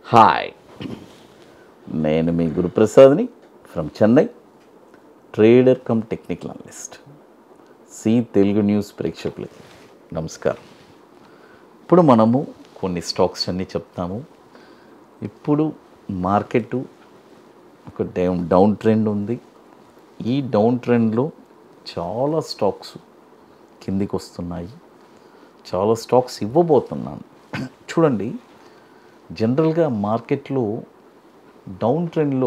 hi నేను మీ గురుప్రసాద్ని from Chennai trader cum technical analyst C Telugu news ప్రేక్షకులకి నమస్కారం ఇప్పుడు మనము కొన్ని స్టాక్స్ అన్నీ చెప్తాము ఇప్పుడు మార్కెట్ ఒక డౌన్ డౌన్ ట్రెండ్ ఉంది ఈ డౌన్ ట్రెండ్లో చాలా స్టాక్స్ కిందికి వస్తున్నాయి చాలా స్టాక్స్ ఇవ్వబోతున్నాను చూడండి జనరల్గా మార్కెట్లో డౌన్ ట్రెండ్లో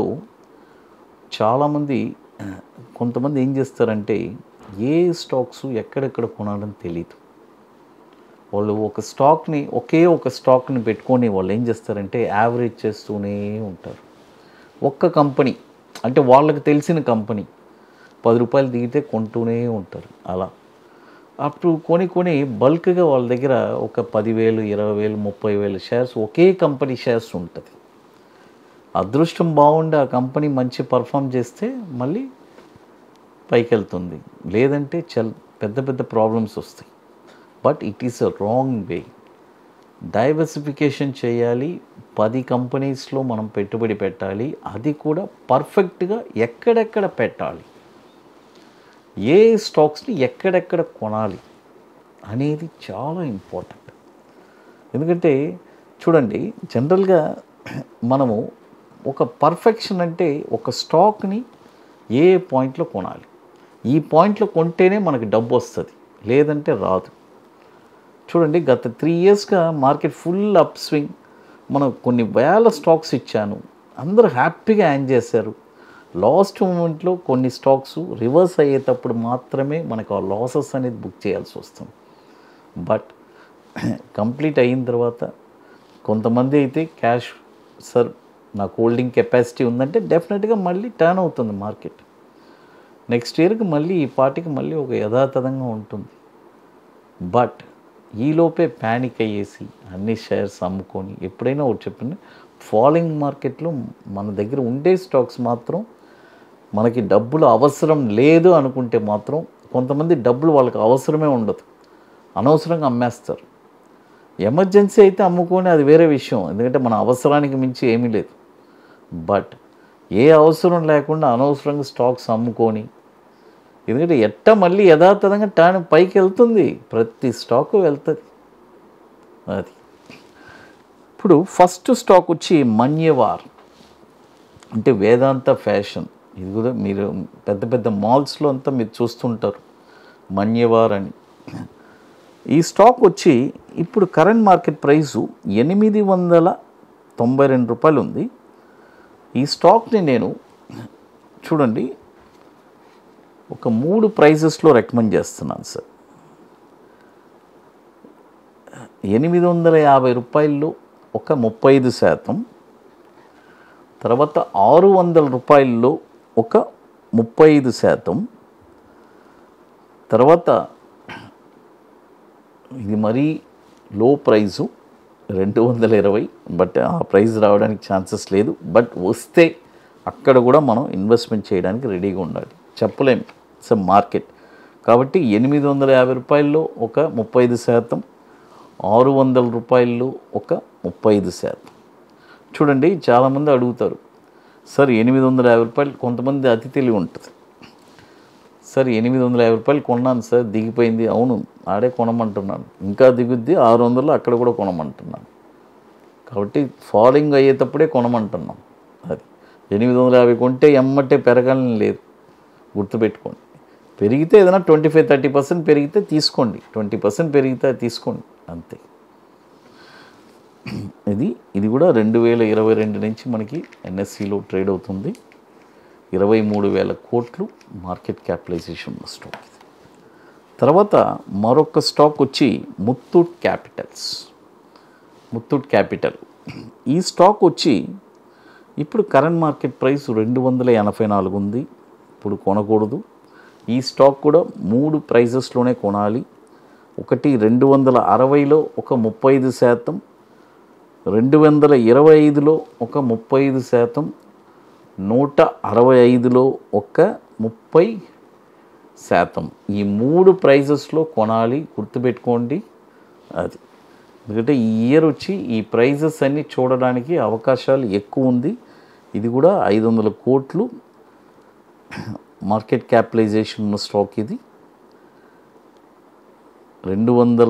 చాలామంది కొంతమంది ఏం చేస్తారంటే ఏ స్టాక్స్ ఎక్కడెక్కడ కొనాలని తెలియదు వాళ్ళు ఒక స్టాక్ని ఒకే ఒక స్టాక్ని పెట్టుకొని వాళ్ళు ఏం చేస్తారంటే యావరేజ్ చేస్తూనే ఉంటారు ఒక్క కంపెనీ అంటే వాళ్ళకి తెలిసిన కంపెనీ పది రూపాయలు దిగితే కొంటూనే ఉంటారు అలా అప్పుడు కొని కొని బల్క్గా వాళ్ళ దగ్గర ఒక పదివేలు ఇరవై వేలు ముప్పై వేలు షేర్స్ ఒకే కంపెనీ షేర్స్ ఉంటుంది అదృష్టం బాగుండి ఆ కంపెనీ మంచి పర్ఫామ్ చేస్తే మళ్ళీ పైకి వెళ్తుంది లేదంటే చల్ పెద్ద పెద్ద ప్రాబ్లమ్స్ వస్తాయి but it is a wrong way diversification చేయాలి పది కంపెనీస్లో మనం పెట్టుబడి పెట్టాలి అది కూడా పర్ఫెక్ట్గా ఎక్కడెక్కడ పెట్టాలి ఏ స్టాక్స్ని ఎక్కడెక్కడ కొనాలి అనేది చాలా ఇంపార్టెంట్ ఎందుకంటే చూడండి జనరల్గా మనము ఒక పర్ఫెక్షన్ అంటే ఒక స్టాక్ని ఏ పాయింట్లో కొనాలి ఈ పాయింట్లో కొంటేనే మనకి డబ్బు వస్తుంది లేదంటే రాదు చూడండి గత త్రీ ఇయర్స్గా మార్కెట్ ఫుల్ అప్ స్వింగ్ మనం కొన్ని వేల స్టాక్స్ ఇచ్చాను అందరూ హ్యాపీగా యాన్ చేశారు లాస్ట్ మూమెంట్లో కొన్ని స్టాక్స్ రివర్స్ అయ్యేటప్పుడు మాత్రమే మనకు ఆ లాసెస్ అనేది బుక్ చేయాల్సి వస్తుంది బట్ కంప్లీట్ అయిన తర్వాత కొంతమంది అయితే క్యాష్ సార్ నాకు హోల్డింగ్ కెపాసిటీ ఉందంటే డెఫినెట్గా మళ్ళీ టర్న్ అవుతుంది మార్కెట్ నెక్స్ట్ ఇయర్కి మళ్ళీ ఈ పార్టీకి మళ్ళీ ఒక యథాతథంగా ఉంటుంది బట్ ఈలోపే ప్యానిక్ అయ్యేసి అన్ని షేర్స్ అమ్ముకొని ఎప్పుడైనా ఒకటి చెప్పండి ఫాలోయింగ్ మార్కెట్లో మన దగ్గర ఉండే స్టాక్స్ మాత్రం మనకి డబ్బులు అవసరం లేదు అనుకుంటే మాత్రం కొంతమంది డబ్బులు వాళ్ళకి అవసరమే ఉండదు అనవసరంగా అమ్మేస్తారు ఎమర్జెన్సీ అయితే అమ్ముకొని అది వేరే విషయం ఎందుకంటే మన అవసరానికి మించి ఏమీ లేదు బట్ ఏ అవసరం లేకుండా అనవసరంగా స్టాక్స్ అమ్ముకొని ఎందుకంటే ఎట్ట మళ్ళీ యథాతథంగా టర్న్ పైకి వెళ్తుంది ప్రతి స్టాక్ వెళ్తుంది అది ఇప్పుడు ఫస్ట్ స్టాక్ వచ్చి మన్యవార్ అంటే వేదాంత ఫ్యాషన్ ఇది కూడా మీరు పెద్ద పెద్ద మాల్స్లో అంతా మీరు చూస్తుంటారు మన్యవార్ అని ఈ స్టాక్ వచ్చి ఇప్పుడు కరెంట్ మార్కెట్ ప్రైసు ఎనిమిది వందల తొంభై రెండు రూపాయలు ఉంది ఈ స్టాక్ని నేను చూడండి ఒక మూడు ప్రైజెస్లో రికమెండ్ చేస్తున్నాను సార్ ఎనిమిది వందల యాభై రూపాయల్లో ఒక ముప్పై ఐదు శాతం తర్వాత ఆరు వందల రూపాయల్లో ఒక ముప్పై ఐదు శాతం తర్వాత ఇది మరీ లో ప్రైజు రెండు వందల ఇరవై బట్ ఆ ప్రైస్ రావడానికి ఛాన్సెస్ లేదు బట్ వస్తే అక్కడ కూడా మనం ఇన్వెస్ట్మెంట్ చేయడానికి రెడీగా ఉండాలి చెప్పలేం ఇట్స్ మార్కెట్ కాబట్టి ఎనిమిది వందల యాభై రూపాయల్లో ఒక ముప్పై ఐదు శాతం ఆరు వందల రూపాయల్లో ఒక ముప్పై ఐదు శాతం చూడండి చాలామంది అడుగుతారు సార్ ఎనిమిది వందల యాభై రూపాయలు కొంతమంది అతి తెలివి ఉంటుంది సార్ ఎనిమిది వందల యాభై రూపాయలు కొన్నాను సార్ దిగిపోయింది అవును ఆడే కొనమంటున్నాను ఇంకా దిగుద్ది ఆరు వందలు అక్కడ కూడా కొనమంటున్నాను కాబట్టి ఫాలోయింగ్ అయ్యేటప్పుడే కొనమంటున్నాం అది ఎనిమిది వందల యాభై కొంటే ఎమ్మటే పెరగాలని లేదు గుర్తుపెట్టుకోండి పెరిగితే ఏదైనా ట్వంటీ ఫైవ్ థర్టీ పర్సెంట్ పెరిగితే తీసుకోండి ట్వంటీ పర్సెంట్ పెరిగితే తీసుకోండి అంతే ఇది ఇది కూడా రెండు వేల ఇరవై రెండు నుంచి మనకి ఎన్ఎస్సిలో ట్రేడ్ అవుతుంది ఇరవై మూడు వేల కోట్లు మార్కెట్ క్యాపిటలైజేషన్ ఉన్న స్టాక్ ఇది తర్వాత మరొక స్టాక్ వచ్చి ముత్తూట్ క్యాపిటల్స్ ముత్తూట్ క్యాపిటల్ ఈ స్టాక్ వచ్చి ఇప్పుడు కరెంట్ మార్కెట్ ప్రైస్ రెండు వందల ఎనభై నాలుగు ఉంది ఇప్పుడు కొనకూడదు ఈ స్టాక్ కూడా మూడు ప్రైజెస్లోనే కొనాలి ఒకటి రెండు వందల అరవైలో ఒక ముప్పై ఐదు శాతం రెండు వందల ఇరవై ఐదులో ఒక ముప్పై ఐదు శాతం నూట అరవై ఐదులో ఒక ముప్పై శాతం ఈ మూడు ప్రైజెస్లో కొనాలి గుర్తుపెట్టుకోండి అది ఎందుకంటే ఈ ఇయర్ వచ్చి ఈ ప్రైజెస్ అన్నీ చూడడానికి అవకాశాలు ఎక్కువ ఉంది ఇది కూడా ఐదు వందల కోట్లు మార్కెట్ క్యాపిటలైజేషన్ ఉన్న స్టాక్ ఇది రెండు వందల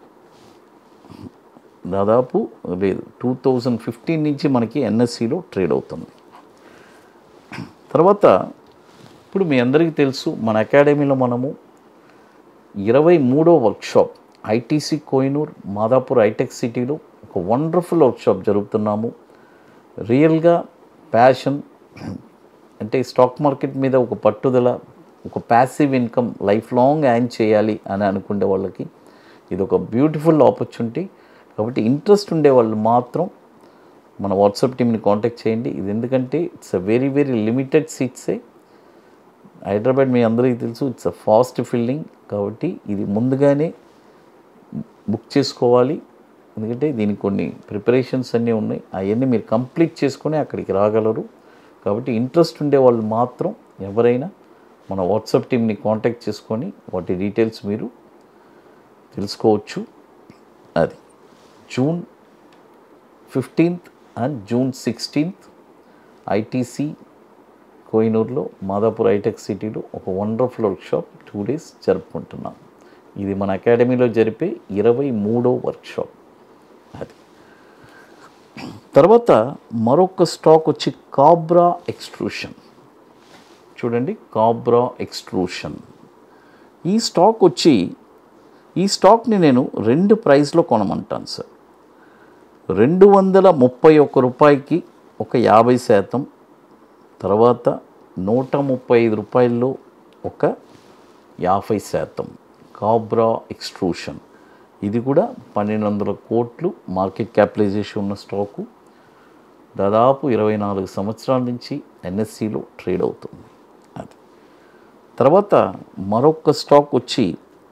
దాదాపు లేదు టూ థౌజండ్ ఫిఫ్టీన్ నుంచి మనకి ఎన్ఎస్సిలో ట్రేడ్ అవుతుంది తర్వాత ఇప్పుడు మీ అందరికీ తెలుసు మన అకాడమీలో మనము ఇరవై మూడో workshop ITC Kohinoor Madhapur hitech సిటీలో ఒక వండర్ఫుల్ వర్క్షాప్ జరుపుతున్నాము రియల్గా ప్యాషన్ అంటే స్టాక్ మార్కెట్ మీద ఒక పట్టుదల ఒక passive income life long earn చేయాలి అని అనుకునే వాళ్ళకి ఇది ఒక బ్యూటిఫుల్ ఆపర్చునిటీ కాబట్టి ఇంట్రెస్ట్ ఉండే వాళ్ళు మాత్రం మన వాట్సాప్ టీమ్ని కాంటాక్ట్ చేయండి ఇది ఎందుకంటే it's a very very limited సీట్సే హైదరాబాద్ మీ అందరికీ తెలుసు ఇట్స్ అ ఫాస్ట్ ఫిల్లింగ్ కాబట్టి ఇది ముందుగానే బుక్ చేసుకోవాలి ఎందుకంటే దీనికి కొన్ని ప్రిపరేషన్స్ అన్నీ ఉన్నాయి అవన్నీ మీరు కంప్లీట్ చేసుకొని అక్కడికి రాగలరు కాబట్టి ఇంట్రెస్ట్ ఉండే వాళ్ళు మాత్రం ఎవరైనా మన వాట్సాప్ టీమ్ని కాంటాక్ట్ చేసుకొని వాటి డీటెయిల్స్ మీరు తెలుసుకోవచ్చు అది June fifteenth and June sixteenth ITC కోహినూర్లో మాదాపూర్ హైటెక్ సిటీలో ఒక వండర్ఫుల్ వర్క్షాప్ టూ డేస్ జరుపుకుంటున్నాం ఇది మన అకాడమీలో జరిపే ఇరవై మూడో వర్క్షాప్ అది తర్వాత మరొక స్టాక్ వచ్చి కాబ్రా ఎక్స్ట్రూషన్ చూడండి కాబ్రా ఎక్స్ట్రూషన్ ఈ స్టాక్ వచ్చి ఈ స్టాక్ని నేను రెండు ప్రైస్లో కొనమంటాను సార్ రెండు వందల ముప్పై ఒక్క రూపాయికి ఒక యాభై శాతం తర్వాత నూట ముప్పై ఐదు రూపాయల్లో ఒక యాభై శాతం కాబ్రా ఎక్స్ట్రూషన్ ఇది కూడా పన్నెండు వందల కోట్లు మార్కెట్ క్యాపిటలైజేషన్ ఉన్న స్టాకు దాదాపు ఇరవై నాలుగు సంవత్సరాల నుంచి ఎన్ఎస్సిలో ట్రేడ్ అవుతుంది అది తర్వాత మరొక స్టాక్ వచ్చి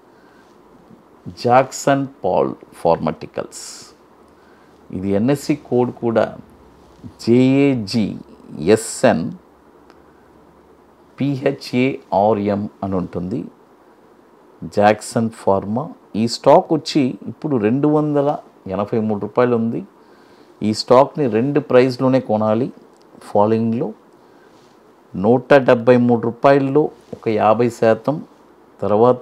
జాక్సన్ పాల్ ఫార్మటికల్స్ ఇది ఎన్ఎస్సి కోడ్ కూడా జేఏజీ ఎస్ఎన్ పిహెచ్ఏఆర్ఎం అని ఉంటుంది జాక్సన్ ఫార్మా ఈ స్టాక్ వచ్చి ఇప్పుడు రెండు వందల ఎనభై మూడు రూపాయలు ఉంది ఈ స్టాక్ని రెండు ప్రైస్లోనే కొనాలి ఫాలోయింగ్లో నూట డెబ్భై మూడు రూపాయల్లో ఒక యాభై శాతం తర్వాత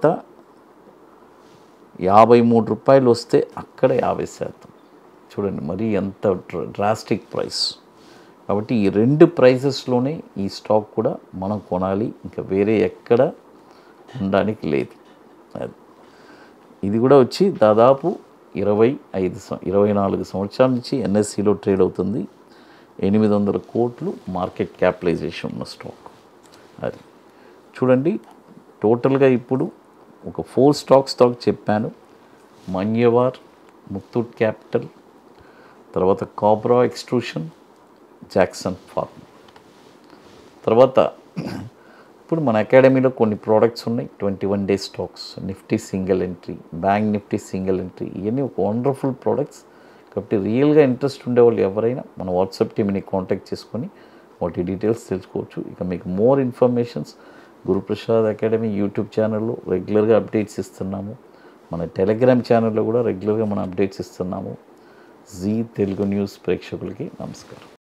యాభై మూడు రూపాయలు వస్తే అక్కడ యాభై శాతం చూడండి మరి ఎంత డ్రాస్టిక్ ప్రైస్ కాబట్టి ఈ రెండు ప్రైసెస్లోనే ఈ స్టాక్ కూడా మనం కొనాలి ఇంకా వేరే ఎక్కడ ఉండడానికి లేదు అది ఇది కూడా వచ్చి దాదాపు ఇరవై ఐదు సం- ఇరవై నాలుగు సంవత్సరాల నుంచి ఎన్ఎస్సిలో ట్రేడ్ అవుతుంది ఎనిమిది వందల కోట్లు మార్కెట్ క్యాపిటలైజేషన్ ఉన్న స్టాక్ అది చూడండి టోటల్గా ఇప్పుడు ఒక ఫోర్ స్టాక్ స్టాక్ చెప్పాను మన్యవార్ ముత్తూట్ క్యాపిటల్ తర్వాత కాబ్రా ఎక్స్ట్రూషన్ జాక్సన్ ఫార్మ్ తర్వాత ఇప్పుడు మన అకాడమీలో కొన్ని ప్రోడక్ట్స్ ఉన్నాయి twenty one day stocks Nifty single entry bank Nifty single entry ఇవన్నీ ఒక వండర్ఫుల్ ప్రోడక్ట్స్ కాబట్టి రియల్గా ఇంట్రెస్ట్ ఉండే వాళ్ళు ఎవరైనా మన వాట్సాప్ టీమ్ని కాంటాక్ట్ చేసుకొని వాటి డీటెయిల్స్ తెలుసుకోవచ్చు ఇక మీకు more informations Guruprasad academy YouTube ఛానల్లో రెగ్యులర్గా అప్డేట్స్ ఇస్తున్నాము మన టెలిగ్రామ్ ఛానల్లో కూడా రెగ్యులర్గా మనం అప్డేట్స్ ఇస్తున్నాము జీ తెలుగు న్యూస్ ప్రేక్షకులకి నమస్కారం